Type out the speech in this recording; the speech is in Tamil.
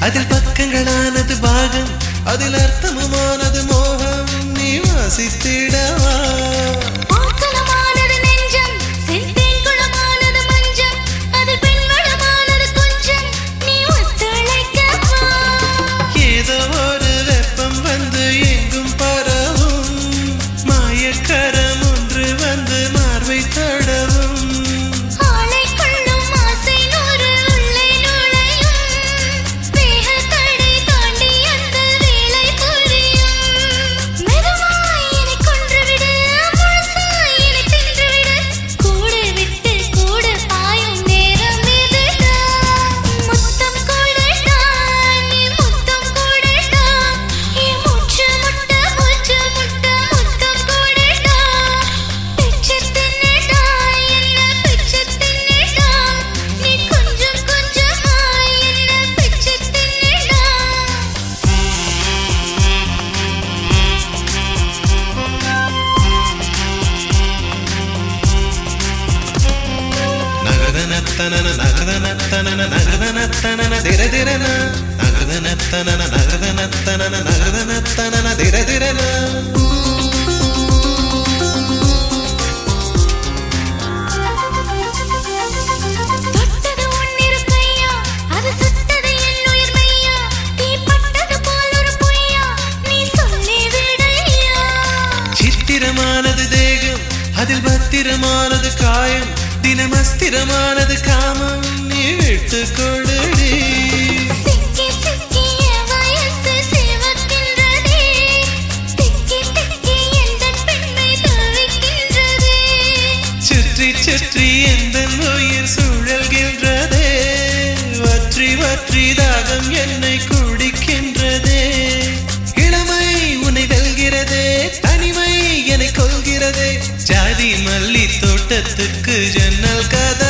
அதில் பக்கங்களானது பாகம் அதில் அர்த்தமுமானது மோகம் நீ வாசித்திடவா ஆக்கலமானது நெஞ்சம் செந்தேன் குளமானது மஞ்சம் அது பெண்வளமானது கொஞ்சம் நீ ஒத்துழைக்கவா ஏதோ ஒரு வெப்பம் வந்து எங்கும் பரவும் மாயக்கரம் ஒன்று வந்து மார்பை தடவும் ஆளை கொள்ளும் ஆசை நூறு உள்ளே நுழையும் வேகத்தடை தாண்டி அந்த வேலை புரியும் மெதுவாய் என்னை கொன்றுவிடு முழுசாய் என்னை தின்றுவிடு கூடு விட்டு கூடு பாயும் நேரம் இதுடா முத்தம் கூடடா நீ முத்தம் கூடடா என் மூச்சு முட்ட மூச்சு முட்ட முத்தம் கூடடா பிச்சு தின்னுடா என்ன பிச்சு தின்னுடா நீ கொஞ்சம் கொஞ்சமாய் என்ன பிச்சு தின்னுடா நகதனத்தனன நகதனத்தனன நகதனத்தனன திரதிரன நகதனத்தனன நகதனத்தனன நகதனத்தனன திரதிரன தொட்டது உன்னிரு கையா அது சுட்டது என் உயிர் மையா தீ பட்டது போல் ஒரு பொய்யா நீ சொல்லி விடையா சித்திரமானது தேகம் அதில் பத்திரமானது காயம் தினமஸ்திரமானது காமம் நீ விட்டு கொடுடி சிக்கி சிக்கி என் வயசு சிவக்கின்றதே திக்கி திக்கி எந்தன் பெண்மை தவிக்கின்றதே சுற்றி சுற்றி எந்த உயிர் சுழல்கின்றதே வற்றி வற்றி தாகம் என்னை குடிக்கின்றதே இளமை உன்னை வெல்கிறதே தனிமை என்னை கொள்கிறதே ஜாதி மல்லி தோட்டத்துக்கு ஜன்னல் கதை